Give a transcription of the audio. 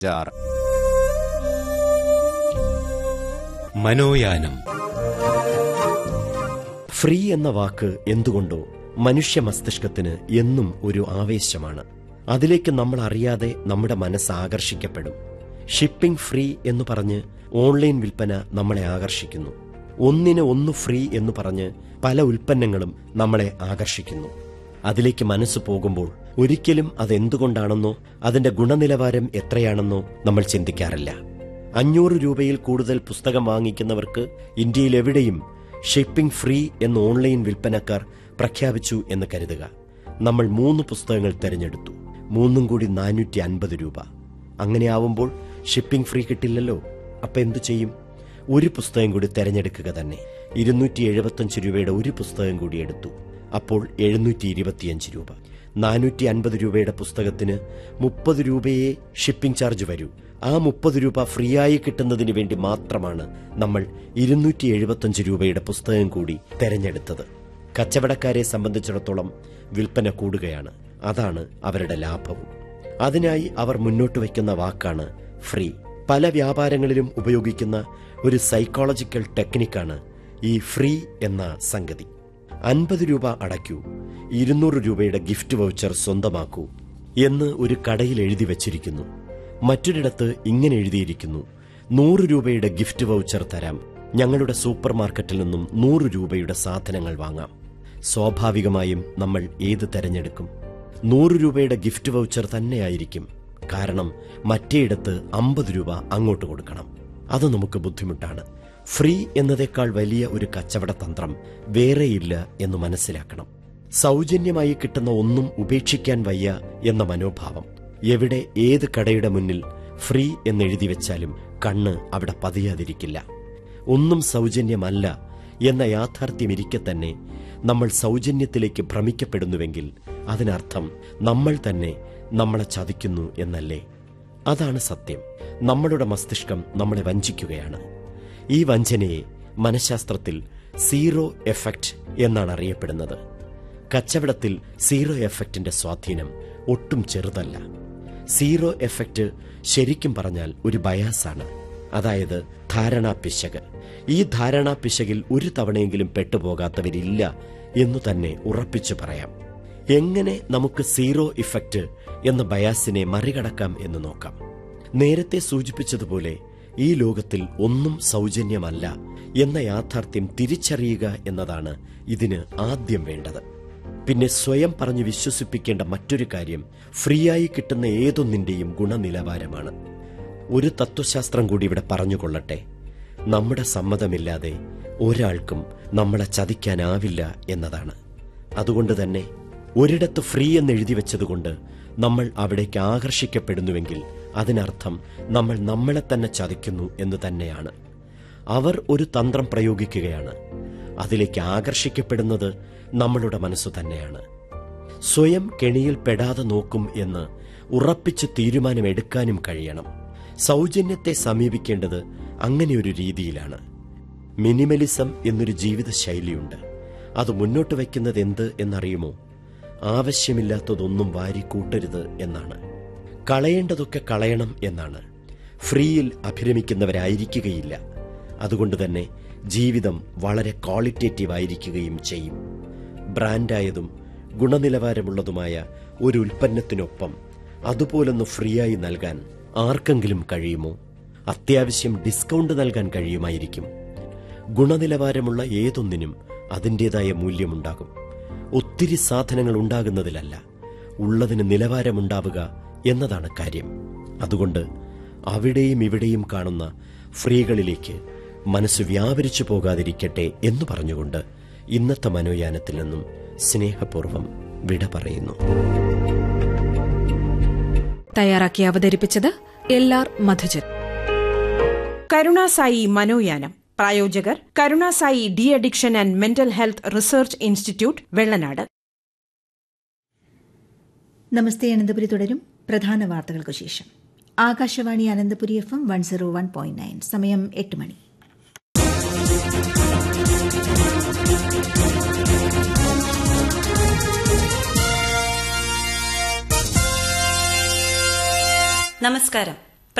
ആറ് മനോയാനം ഫ്രീ എന്ന വാക്ക് എന്തുകൊണ്ടോ മനുഷ്യ മസ്തിഷ്കത്തിന് എന്നും ഒരു ആവേശമാണ് അതിലേക്ക് നമ്മൾ അറിയാതെ നമ്മുടെ മനസ്സ് ആകർഷിക്കപ്പെടും ഷിപ്പിംഗ് ഫ്രീ എന്ന് പറഞ്ഞ് ഓൺലൈൻ വിൽപ്പന നമ്മളെ ആകർഷിക്കുന്നു ഒന്നിന് ഒന്ന് ഫ്രീ എന്ന് പറഞ്ഞ് പല ഉൽപ്പന്നങ്ങളും നമ്മളെ ആകർഷിക്കുന്നു അതിലേക്ക് മനസ്സ് പോകുമ്പോൾ ഒരിക്കലും അതെന്തുകൊണ്ടാണെന്നോ അതിന്റെ ഗുണനിലവാരം എത്രയാണെന്നോ നമ്മൾ ചിന്തിക്കാറില്ല അഞ്ഞൂറ് രൂപയിൽ കൂടുതൽ പുസ്തകം വാങ്ങിക്കുന്നവർക്ക് ഇന്ത്യയിൽ എവിടെയും ഷിപ്പിംഗ് ഫ്രീ എന്ന് ഓൺലൈൻ വിൽപ്പനക്കാർ പ്രഖ്യാപിച്ചു എന്ന് കരുതുക നമ്മൾ മൂന്ന് പുസ്തകങ്ങൾ തിരഞ്ഞെടുത്തു മൂന്നും കൂടി നാനൂറ്റി അൻപത് രൂപ അങ്ങനെയാവുമ്പോൾ ഷിപ്പിംഗ് ഫ്രീ കിട്ടില്ലല്ലോ അപ്പൊ എന്തു ചെയ്യും ഒരു പുസ്തകം കൂടി തിരഞ്ഞെടുക്കുക തന്നെ ഇരുന്നൂറ്റി എഴുപത്തഞ്ച് രൂപയുടെ ഒരു പുസ്തകം കൂടി എടുത്തു അപ്പോൾ എഴുന്നൂറ്റി ഇരുപത്തിയഞ്ച് രൂപ നാനൂറ്റി അൻപത് രൂപയുടെ പുസ്തകത്തിന് മുപ്പത് രൂപയെ ഷിപ്പിംഗ് ചാർജ് വരൂ ആ മുപ്പത് രൂപ ഫ്രീ ആയി കിട്ടുന്നതിന് വേണ്ടി മാത്രമാണ് നമ്മൾ ഇരുന്നൂറ്റി എഴുപത്തഞ്ച് രൂപയുടെ പുസ്തകം കൂടി തെരഞ്ഞെടുത്തത് കച്ചവടക്കാരെ സംബന്ധിച്ചിടത്തോളം വിൽപ്പന കൂടുകയാണ് അതാണ് അവരുടെ ലാഭവും അതിനായി അവർ മുന്നോട്ട് വയ്ക്കുന്ന വാക്കാണ് ഫ്രീ പല വ്യാപാരങ്ങളിലും ഉപയോഗിക്കുന്ന ഒരു സൈക്കോളജിക്കൽ ടെക്നിക്കാണ് ഈ ഫ്രീ എന്ന സംഗതി അൻപത് രൂപ അടയ്ക്കൂ ഇരുന്നൂറ് രൂപയുടെ ഗിഫ്റ്റ് വൗച്ചർ സ്വന്തമാക്കൂ എന്ന് ഒരു കടയിൽ എഴുതി വച്ചിരിക്കുന്നു മറ്റൊരിടത്ത് ഇങ്ങനെ എഴുതിയിരിക്കുന്നു നൂറ് രൂപയുടെ ഗിഫ്റ്റ് വൗച്ചർ തരാം ഞങ്ങളുടെ സൂപ്പർ മാർക്കറ്റിൽ നിന്നും നൂറ് രൂപയുടെ സാധനങ്ങൾ വാങ്ങാം സ്വാഭാവികമായും നമ്മൾ ഏത് തെരഞ്ഞെടുക്കും നൂറ് രൂപയുടെ ഗിഫ്റ്റ് വൗച്ചർ തന്നെയായിരിക്കും കാരണം മറ്റേയിടത്ത് അമ്പത് രൂപ അങ്ങോട്ട് കൊടുക്കണം അത് നമുക്ക് ബുദ്ധിമുട്ടാണ് ഫ്രീ എന്നതേക്കാൾ വലിയ ഒരു കച്ചവട തന്ത്രം വേറെയില്ല എന്ന് മനസ്സിലാക്കണം സൗജന്യമായി കിട്ടുന്ന ഒന്നും ഉപേക്ഷിക്കാൻ വയ്യ എന്ന മനോഭാവം എവിടെ ഏത് കടയുടെ മുന്നിൽ ഫ്രീ എന്നെഴുതി വെച്ചാലും കണ്ണ് അവിടെ പതിയാതിരിക്കില്ല ഒന്നും സൗജന്യമല്ല എന്ന യാഥാർത്ഥ്യമിരിക്കെ തന്നെ നമ്മൾ സൗജന്യത്തിലേക്ക് ഭ്രമിക്കപ്പെടുന്നുവെങ്കിൽ അതിനർത്ഥം നമ്മൾ തന്നെ നമ്മളെ ചതിക്കുന്നു എന്നല്ലേ അതാണ് സത്യം നമ്മളുടെ മസ്തിഷ്കം നമ്മളെ വഞ്ചിക്കുകയാണ് ഈ വഞ്ചനയെ മനഃശാസ്ത്രത്തിൽ സീറോ എഫക്റ്റ് എന്നാണ് അറിയപ്പെടുന്നത് കച്ചവടത്തിൽ സീറോ എഫക്റ്റിന്റെ സ്വാധീനം ഒട്ടും ചെറുതല്ല സീറോ എഫക്റ്റ് ശരിക്കും പറഞ്ഞാൽ ഒരു ബയാസാണ് അതായത് ധാരണാ പിശക് ഈ ധാരണാ പിശകിൽ ഒരു തവണയെങ്കിലും പെട്ടുപോകാത്തവരില്ല എന്നു തന്നെ ഉറപ്പിച്ചു പറയാം എങ്ങനെ നമുക്ക് സീറോ ഇഫക്റ്റ് എന്ന ബയാസിനെ മറികടക്കാം എന്ന് നോക്കാം നേരത്തെ സൂചിപ്പിച്ചതുപോലെ ഈ ലോകത്തിൽ ഒന്നും സൗജന്യമല്ല എന്ന യാഥാർത്ഥ്യം തിരിച്ചറിയുക എന്നതാണ് ഇതിന് ആദ്യം വേണ്ടത് പിന്നെ സ്വയം പറഞ്ഞു വിശ്വസിപ്പിക്കേണ്ട മറ്റൊരു കാര്യം ഫ്രീയായി കിട്ടുന്ന ഏതൊന്നിന്റെയും ഗുണനിലവാരമാണ് ഒരു തത്വശാസ്ത്രം കൂടി ഇവിടെ പറഞ്ഞുകൊള്ളട്ടെ നമ്മുടെ സമ്മതമില്ലാതെ ഒരാൾക്കും നമ്മളെ ചതിക്കാനാവില്ല എന്നതാണ് അതുകൊണ്ട് തന്നെ ഒരിടത്ത് ഫ്രീ എന്ന് എഴുതി വെച്ചതുകൊണ്ട് നമ്മൾ അവിടേക്ക് ആകർഷിക്കപ്പെടുന്നുവെങ്കിൽ അതിനർത്ഥം നമ്മൾ നമ്മളെ തന്നെ ചതിക്കുന്നു എന്ന് തന്നെയാണ് അവർ ഒരു തന്ത്രം പ്രയോഗിക്കുകയാണ് അതിലേക്ക് ആകർഷിക്കപ്പെടുന്നത് നമ്മളുടെ മനസ്സു തന്നെയാണ് സ്വയം കെണിയിൽ പെടാതെ നോക്കും എന്ന് ഉറപ്പിച്ച് തീരുമാനമെടുക്കാനും കഴിയണം സൗജന്യത്തെ സമീപിക്കേണ്ടത് അങ്ങനെയൊരു രീതിയിലാണ് മിനിമലിസം എന്നൊരു ജീവിത ശൈലിയുണ്ട് അത് മുന്നോട്ട് വയ്ക്കുന്നത് എന്ത് എന്നറിയുമോ ആവശ്യമില്ലാത്തതൊന്നും വാരി കൂട്ടരുത് എന്നാണ് കളയേണ്ടതൊക്കെ കളയണം എന്നാണ് ഫ്രീയിൽ അഭിരമിക്കുന്നവരായിരിക്കുകയില്ല അതുകൊണ്ട് തന്നെ ജീവിതം വളരെ ക്വാളിറ്റേറ്റീവ് ആയിരിക്കുകയും ചെയ്യും ബ്രാൻഡായതും ഗുണനിലവാരമുള്ളതുമായ ഒരു ഉൽപ്പന്നത്തിനൊപ്പം അതുപോലൊന്ന് ഫ്രീയായി നൽകാൻ ആർക്കെങ്കിലും കഴിയുമോ അത്യാവശ്യം ഡിസ്കൗണ്ട് നൽകാൻ കഴിയുമായിരിക്കും ഗുണനിലവാരമുള്ള ഏതൊന്നിനും അതിൻ്റെതായ മൂല്യമുണ്ടാകും ഒത്തിരി സാധനങ്ങൾ ഉണ്ടാകുന്നതിലല്ല ഉള്ളതിന് നിലവാരമുണ്ടാവുക എന്നതാണ് കാര്യം അതുകൊണ്ട് അവിടെയും ഇവിടെയും കാണുന്ന ഫ്രീകളിലേക്ക് മനസ്സ് വ്യാപരിച്ചു പോകാതിരിക്കട്ടെ എന്ന് പറഞ്ഞുകൊണ്ട് ഇന്നത്തെ മനോയാനത്തിൽ നിന്നും സ്നേഹപൂർവ്വം വിട പറയുന്നു തയ്യാറാക്കി അവതരിപ്പിച്ചത് എൽ ആർ മധുജൻ കരുണാസായി മനോയാനം പ്രായോജകർ Karunasai de addiction and mental health research institute Vellanad നമസ്തേ അനന്തപുരി തുടരും പ്രധാന വാർത്തകൾക്കു ശേഷം Akashvani Ananthapuri F M one zero one point nine സമയം എട്ട് മണി നമസ്കാരം